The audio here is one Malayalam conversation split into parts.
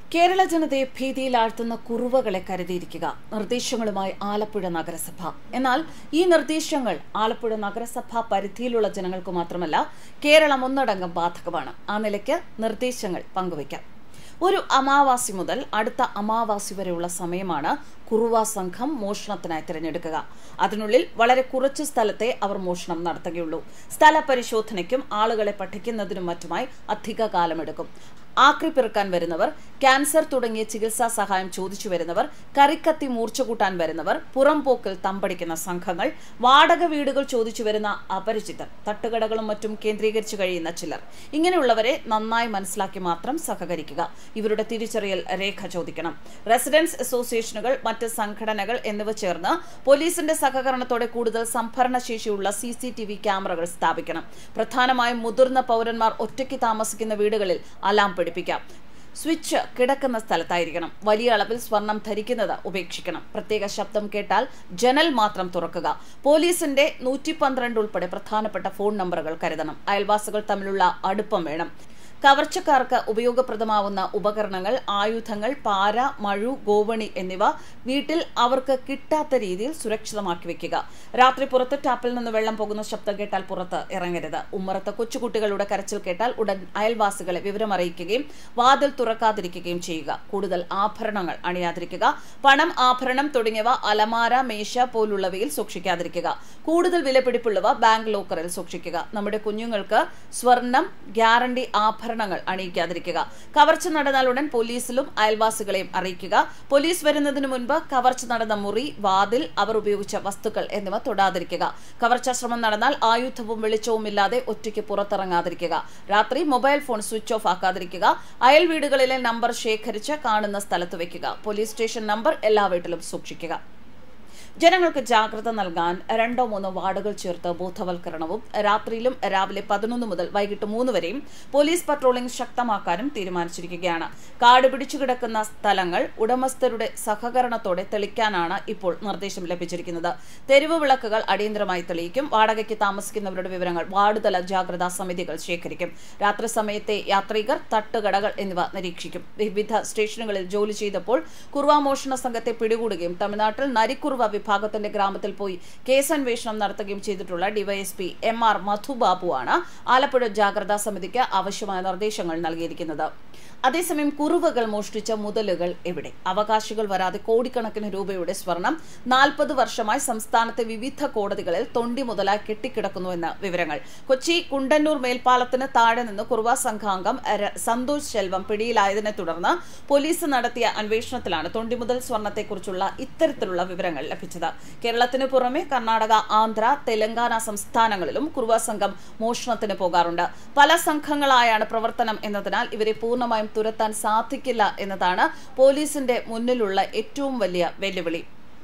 കേരള ജനതയെ ഭീതിയിലാഴ്ത്തുന്ന കുറുവകളെ കരുതിയിരിക്കുക നിർദ്ദേശങ്ങളുമായി ആലപ്പുഴ നഗരസഭ എന്നാൽ ഈ നിർദ്ദേശങ്ങൾ ആലപ്പുഴ നഗരസഭ പരിധിയിലുള്ള ജനങ്ങൾക്ക് മാത്രമല്ല കേരളം ഒന്നടങ്കം ബാധകമാണ് ആ നിലയ്ക്ക് നിർദ്ദേശങ്ങൾ പങ്കുവയ്ക്കാം ഒരു അമാവാസി മുതൽ അടുത്ത അമാവാസി വരെയുള്ള സമയമാണ് കുറുവ സംഘം മോഷണത്തിനായി തിരഞ്ഞെടുക്കുക അതിനുള്ളിൽ വളരെ കുറച്ച് സ്ഥലത്തെ അവർ മോഷണം നടത്തുകയുള്ളൂ സ്ഥല പരിശോധനയ്ക്കും ആളുകളെ പഠിക്കുന്നതിനും മറ്റുമായി അധിക കാലമെടുക്കും ആക്രി പെറുക്കാൻ വരുന്നവർ ക്യാൻസർ തുടങ്ങിയ ചികിത്സാ സഹായം ചോദിച്ചു വരുന്നവർ കറിക്കത്തി മൂർച്ച കൂട്ടാൻ വരുന്നവർ പുറംപോക്കിൽ തമ്പടിക്കുന്ന സംഘങ്ങൾ വാടക വീടുകൾ ചോദിച്ചു വരുന്ന അപരിചിതർ തട്ടുകടകളും മറ്റും കേന്ദ്രീകരിച്ചു കഴിയുന്ന ചിലർ ഇങ്ങനെയുള്ളവരെ നന്നായി മനസ്സിലാക്കി മാത്രം സഹകരിക്കുക ഇവരുടെ തിരിച്ചറിയൽ രേഖ ചോദിക്കണം റെസിഡൻസ് അസോസിയേഷനുകൾ മറ്റ് സംഘടനകൾ എന്നിവ ചേർന്ന് പോലീസിന്റെ സഹകരണത്തോടെ കൂടുതൽ സംഭരണശേഷിയുള്ള സി സി ടി വി ക്യാമറകൾ സ്ഥാപിക്കണം പ്രധാനമായും മുതിർന്ന പൗരന്മാർ ഒറ്റയ്ക്ക് താമസിക്കുന്ന വീടുകളിൽ അലാം പിടിപ്പിക്കാം സ്വിച്ച് കിടക്കുന്ന സ്ഥലത്തായിരിക്കണം വലിയ അളവിൽ സ്വർണം ധരിക്കുന്നത് ഉപേക്ഷിക്കണം പ്രത്യേക ശബ്ദം കേട്ടാൽ ജനൽ മാത്രം തുറക്കുക പോലീസിന്റെ നൂറ്റി പന്ത്രണ്ട് ഉൾപ്പെടെ പ്രധാനപ്പെട്ട ഫോൺ നമ്പറുകൾ കരുതണം അയൽവാസികൾ തമ്മിലുള്ള അടുപ്പം വേണം കവർച്ചക്കാർക്ക് ഉപയോഗപ്രദമാവുന്ന ഉപകരണങ്ങൾ ആയുധങ്ങൾ പാര മഴു ഗോവണി എന്നിവ വീട്ടിൽ അവർക്ക് കിട്ടാത്ത രീതിയിൽ സുരക്ഷിതമാക്കി വെക്കുക രാത്രി പുറത്ത് ടാപ്പിൽ നിന്ന് വെള്ളം പോകുന്ന ശബ്ദം കേട്ടാൽ പുറത്ത് ഇറങ്ങരുത് ഉമ്മറത്ത് കൊച്ചുകുട്ടികളുടെ കരച്ചിൽ കേട്ടാൽ ഉടൻ അയൽവാസികളെ വിവരമറിയിക്കുകയും വാതിൽ തുറക്കാതിരിക്കുകയും ചെയ്യുക കൂടുതൽ ആഭരണങ്ങൾ അണിയാതിരിക്കുക പണം ആഭരണം തുടങ്ങിയവ അലമാര മേശ പോലുള്ളവയിൽ സൂക്ഷിക്കാതിരിക്കുക കൂടുതൽ വിലപിടിപ്പുള്ളവ ബാങ്ക് ലോക്കറിൽ സൂക്ഷിക്കുക നമ്മുടെ കുഞ്ഞുങ്ങൾക്ക് സ്വർണം ഗ്യാരണ്ടി ആഭരണങ്ങൾ അണിയിക്കാതിരിക്കുക കവർച്ച നടന്നാൽ ഉടൻ പോലീസിലും അയൽവാസികളെയും അറിയിക്കുക പോലീസ് വരുന്നതിന് മുൻപ് കവർച്ച നടന്ന മുറി വാതിൽ അവർ ഉപയോഗിച്ച വസ്തുക്കൾ എന്നിവ തൊടാതിരിക്കുക കവർച്ചാ ശ്രമം നടന്നാൽ ആയുധവും വെളിച്ചവും ഇല്ലാതെ ഒറ്റയ്ക്ക് പുറത്തിറങ്ങാതിരിക്കുക രാത്രി മൊബൈൽ ഫോൺ സ്വിച്ച് ഓഫ് ആക്കാതിരിക്കുക അയൽ വീടുകളിലെ നമ്പർ ശേഖരിച്ച് കാണുന്ന സ്ഥലത്ത് വയ്ക്കുക പോലീസ് സ്റ്റേഷൻ നമ്പർ എല്ലാ വീട്ടിലും സൂക്ഷിക്കുക ജനങ്ങൾക്ക് ജാഗ്രത നൽകാൻ രണ്ടോ മൂന്നോ വാർഡുകൾ ചേർത്ത് ബോധവൽക്കരണവും രാത്രിയിലും രാവിലെ പതിനൊന്ന് മുതൽ വൈകിട്ട് മൂന്ന് വരെയും പോലീസ് പട്രോളിംഗ് ശക്തമാക്കാനും തീരുമാനിച്ചിരിക്കുകയാണ് കാട് പിടിച്ചു കിടക്കുന്ന സ്ഥലങ്ങൾ ഉടമസ്ഥരുടെ സഹകരണത്തോടെ തെളിക്കാനാണ് ഇപ്പോൾ നിർദ്ദേശം ലഭിച്ചിരിക്കുന്നത് തെരുവ് വിളക്കുകൾ അടിയന്തരമായി തെളിയിക്കും വാടകയ്ക്ക് താമസിക്കുന്നവരുടെ വിവരങ്ങൾ വാർഡ് തല ജാഗ്രതാ സമിതികൾ ശേഖരിക്കും രാത്രി സമയത്തെ യാത്രികർ തട്ടുകടകൾ എന്നിവ നിരീക്ഷിക്കും വിവിധ സ്റ്റേഷനുകളിൽ ജോലി ചെയ്തപ്പോൾ കുറുവ മോഷണ സംഘത്തെ പിടികൂടുകയും തമിഴ്നാട്ടിൽ നരിക്കുറുവ വിഭാഗത്തിന്റെ ഗ്രാമത്തിൽ പോയി കേസന്വേഷണം നടത്തുകയും ചെയ്തിട്ടുള്ള ഡിവൈഎസ്പി എം ആർ മധുബാബുവാണ് ആലപ്പുഴ ജാഗ്രതാ സമിതിക്ക് ആവശ്യമായ നിർദ്ദേശങ്ങൾ നൽകിയിരിക്കുന്നത് അതേസമയം കുറുവകൾ മോഷ്ടിച്ച മുതലുകൾ എവിടെ അവകാശികൾ വരാതെ കോടിക്കണക്കിന് രൂപയുടെ സ്വർണം നാൽപ്പത് വർഷമായി സംസ്ഥാനത്തെ വിവിധ കോടതികളിൽ തൊണ്ടി മുതലായി കെട്ടിക്കിടക്കുന്നുവെന്ന് വിവരങ്ങൾ കൊച്ചി കുണ്ടന്നൂർ മേൽപ്പാലത്തിന് താഴെ നിന്ന് കുറുവ സംഘാംഗം സന്തോഷ് ശെൽവം പിടിയിലായതിനെ തുടർന്ന് പോലീസ് നടത്തിയ അന്വേഷണത്തിലാണ് തൊണ്ടി മുതൽ സ്വർണത്തെക്കുറിച്ചുള്ള ഇത്തരത്തിലുള്ള വിവരങ്ങൾ ലഭിച്ചത് കേരളത്തിന് പുറമെ കർണാടക ആന്ധ്ര തെലങ്കാന സംസ്ഥാനങ്ങളിലും കുറുവ സംഘം മോഷണത്തിന് പോകാറുണ്ട് പല സംഘങ്ങളായാണ് പ്രവർത്തനം എന്നതിനാൽ ഇവരെ പൂർണ്ണമായും തുരത്താൻ സാധിക്കില്ല എന്നതാണ് പോലീസിന്റെ മുന്നിലുള്ള ഏറ്റവും വലിയ വെല്ലുവിളി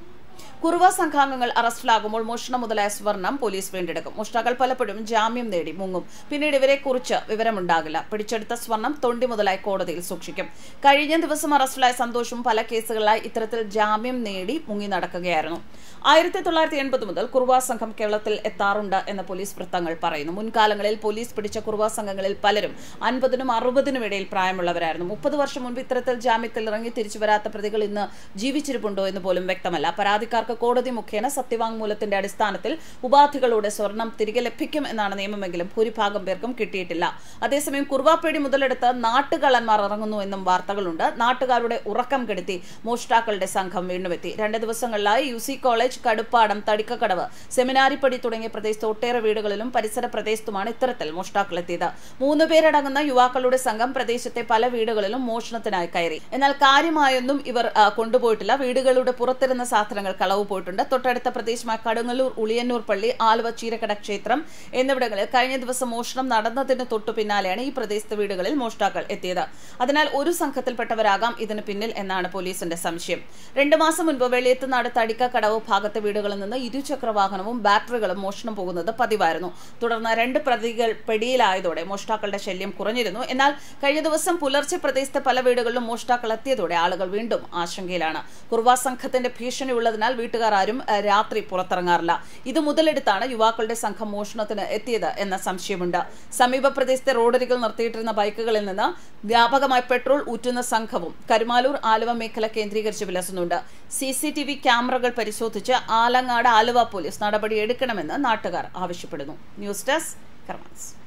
കുറുവ സംഘാംഗങ്ങൾ അറസ്റ്റിലാകുമ്പോൾ മോഷണം മുതലായ സ്വർണം പോലീസ് വീണ്ടെടുക്കും മോഷ്ടാക്കൾ പലപ്പോഴും ജാമ്യം നേടി മുങ്ങും പിന്നീട് ഇവരെ കുറിച്ച് വിവരമുണ്ടാകില്ല പിടിച്ചെടുത്ത സ്വർണം തൊണ്ടി മുതലായി കോടതിയിൽ സൂക്ഷിക്കും കഴിഞ്ഞ ദിവസം അറസ്റ്റിലായ സന്തോഷും പല കേസുകളിലായി ഇത്തരത്തിൽ ജാമ്യം നേടി മുങ്ങി നടക്കുകയായിരുന്നു ആയിരത്തി തൊള്ളായിരത്തി എൺപത് മുതൽ കുറുവ സംഘം കേരളത്തിൽ എത്താറുണ്ട് എന്ന് പോലീസ് വൃത്തങ്ങൾ പറയുന്നു മുൻകാലങ്ങളിൽ പോലീസ് പിടിച്ച കുറുവ സംഘങ്ങളിൽ പലരും അൻപതിനും അറുപതിനും ഇടയിൽ പ്രായമുള്ളവരായിരുന്നു മുപ്പത് വർഷം മുൻപ് ഇത്തരത്തിൽ ജാമ്യത്തിൽ ഇറങ്ങി തിരിച്ചു വരാത്ത പ്രതികൾ ഇന്ന് ജീവിച്ചിരിപ്പുണ്ടോ എന്ന് പോലും വ്യക്തമല്ല പരാതിക്കാർക്ക് കോടതി മുഖേന സത്യവാങ്മൂലത്തിന്റെ അടിസ്ഥാനത്തിൽ ഉപാധികളോടെ സ്വർണം തിരികെ ലഭിക്കും എന്നാണ് നിയമമെങ്കിലും ഭൂരിഭാഗം പേർക്കും കിട്ടിയിട്ടില്ല അതേസമയം കുർവാപ്പേടി മുതലെടുത്ത് നാട്ടുകള്ളന്മാർ ഇറങ്ങുന്നു എന്നും വാർത്തകളുണ്ട് നാട്ടുകാരുടെ ഉറക്കം കെടുത്തി മോഷ്ടാക്കളുടെ സംഘം വീണ്ടുമെത്തി രണ്ട് ദിവസങ്ങളിലായി U C college Kaduppadam Thadikkakadavu Seminaripadi തുടങ്ങിയ പ്രദേശത്ത് ഒട്ടേറെ വീടുകളിലും പരിസര പ്രദേശത്തുമാണ് ഇത്തരത്തിൽ മോഷ്ടാക്കൾ എത്തിയത് മൂന്ന് പേരടങ്ങുന്ന യുവാക്കളുടെ സംഘം പ്രദേശത്തെ പല വീടുകളിലും മോഷണത്തിനായി കയറി എന്നാൽ കാര്യമായൊന്നും ഇവർ കൊണ്ടുപോയിട്ടില്ല വീടുകളുടെ പുറത്തിരുന്ന സാധനങ്ങൾ കളവ് പോയിട്ടുണ്ട് തൊട്ടടുത്ത പ്രദേശമായ കടുങ്ങല്ലൂർ ഉളിയന്നൂർ പള്ളി ആലുവ ചീരക്കട ക്ഷേത്രം എന്നിവിടങ്ങളിൽ കഴിഞ്ഞ ദിവസം മോഷണം നടന്നതിന് തൊട്ടു പിന്നാലെയാണ് ഈ പ്രദേശത്തെ വീടുകളിൽ മോഷ്ടാക്കൾ എത്തിയത് അതിനാൽ ഒരു സംഘത്തിൽപ്പെട്ടവരാകാം ഇതിന് പിന്നിൽ എന്നാണ് പോലീസിന്റെ സംശയം രണ്ടു മാസം മുൻപ് വെളിയത്തുനാട് തടിക്ക കടവ് ഭാഗത്തെ വീടുകളിൽ നിന്ന് ഇരുചക്ര വാഹനവും ബാറ്ററികളും മോഷണം പോകുന്നത് പതിവായിരുന്നു തുടർന്ന് രണ്ട് പ്രതികൾ പിടിയിലായതോടെ മോഷ്ടാക്കളുടെ ശല്യം കുറഞ്ഞിരുന്നു എന്നാൽ കഴിഞ്ഞ ദിവസം പുലർച്ചെ പ്രദേശത്തെ പല വീടുകളിലും മോഷ്ടാക്കൾ എത്തിയതോടെ ആളുകൾ വീണ്ടും ആശങ്കയിലാണ് കുർവ സംഘത്തിന്റെ ഭീഷണി ഉള്ളതിനാൽ വീട്ടുകാർ ആരും ഏഹ്, രാത്രി പുറത്തിറങ്ങാറില്ല ഇത് മുതലെടുത്താണ് യുവാക്കളുടെ സംഘം മോഷണത്തിന് എത്തിയത് എന്ന സംശയമുണ്ട് സമീപ പ്രദേശത്തെ റോഡരികിൽ നിർത്തിയിട്ടിരുന്ന ബൈക്കുകളിൽ നിന്ന് വ്യാപകമായി പെട്രോൾ ഊറ്റുന്ന സംഘവും കരുമാലൂർ ആലുവ മേഖല കേന്ദ്രീകരിച്ച് വിലസുന്നുണ്ട് സി സി ടി വി ക്യാമറകൾ പരിശോധിച്ച് ആലങ്ങാട് ആലുവ പോലീസ് നടപടി എടുക്കണമെന്ന് നാട്ടുകാർ ആവശ്യപ്പെടുന്നു ന്യൂസ് ഡെസ്ക് കർമാൻസ്